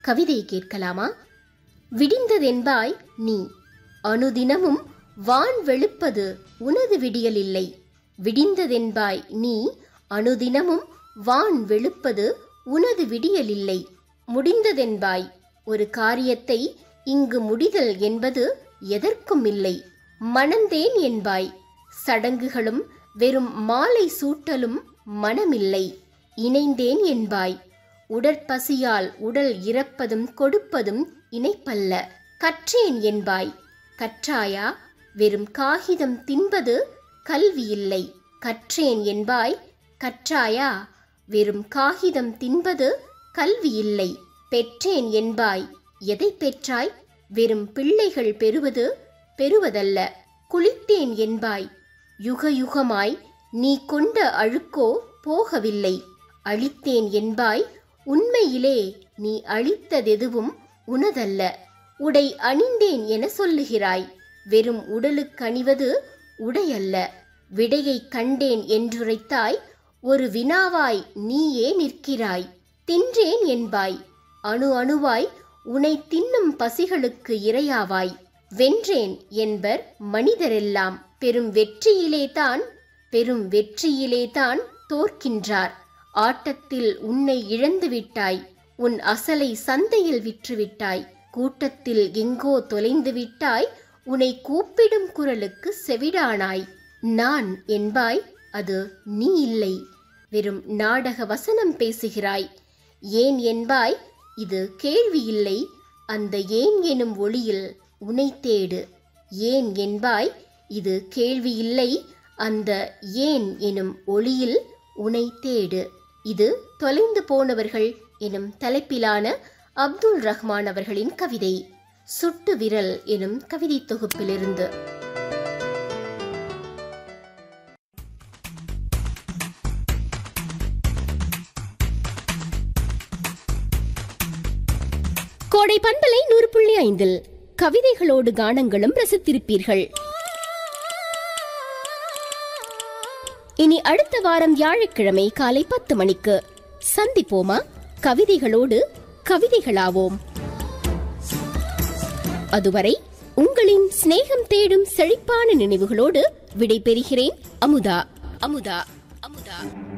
கவிதை கேட்கலாமா விடிந்ததென்பாய் நீ அனுதினமும் வான் வெளுப்பது உனது விடியல் இல்லை விடிந்ததென்பாய் நீ அனுதினமும் வான் வெளுப்பது உனது விடியல் இல்லை முடிந்ததென்பாய் ஒரு காரியத்தை இங்கு முடிதல் என்பது எதற்கும் இல்லை மணந்தேன் என்பாய் சடங்குகளும் வெறும் மாலை சூட்டலும் மனமில்லை இணைந்தேன் என்பாய் உடற்பசியால் உடல் இறப்பதும் கொடுப்பதும் இணைப்பல்ல கற்றேன் என்பாய் கற்றாயா வெறும் காகிதம் தின்பது கல்வி இல்லை கற்றேன் என்பாய் கற்றாயா வெறும் காகிதம் தின்பது கல்வி இல்லை பெற்றேன் என்பாய் எதை பெற்றாய் வெறும் பிள்ளைகள் பெறுவது பெறுவதல்ல குளித்தேன் என்பாய் யுக யுகமாய் நீ கொண்ட அழுக்கோ போகவில்லை அழித்தேன் என்பாய் உண்மையிலே நீ அழித்ததெதுவும் உனதல்ல உடை அணிந்தேன் என சொல்லுகிறாய் வெறும் உடலுக்கு அணிவது உடையல்ல விடையை கண்டேன் என்றுரைத்தாய் ஒரு வினாவாய் நீயே நிற்கிறாய் தின்றேன் என்பாய் அணு அணுவாய் உனை தின்னும் பசிகளுக்கு இரையாவாய் வென்றேன் என்பர் மனிதரெல்லாம் பெரும் வெற்றியிலேதான் பெரும் வெற்றியிலேதான் தோற்கின்றார் ஆட்டத்தில் உன்னை இழந்து விட்டாய் உன் அசலை சந்தையில் விற்றுவிட்டாய் கூட்டத்தில் எங்கோ தொலைந்து விட்டாய் உன்னை கூப்பிடும் குரலுக்கு செவிடானாய் நான் என்பாய் அது நீ இல்லை வெறும் நாடக வசனம் பேசுகிறாய் ஏன் என்பாய் இது கேள்வி இல்லை அந்த ஏன் எனும் ஒளியில் உனை தேடு ஏன் என்பாய் இது கேள்வி இல்லை அந்த ஏன் எனும் ஒளியில் உனை தேடு இது தொலைந்து போனவர்கள் எனும் தலைப்பிலான அப்துல் ரஹ்மான் அவர்களின் கவிதை சுட்டு விரல் எனும் கவிதை தொகுப்பிலிருந்து கோடை பண்பலை நூறு புள்ளி ஐந்தில் கவிதைகளோடு கானங்களும் ரசித்திருப்பீர்கள் இனி அடுத்த வாரம் வியாழக்கிழமை காலை பத்து மணிக்கு சந்திப்போமா கவிதைகளோடு கவிதைகளாவோம் அதுவரை உங்களின் சிநேகம் தேடும் செழிப்பான நினைவுகளோடு விடை பெறுகிறேன் அமுதா அமுதா அமுதா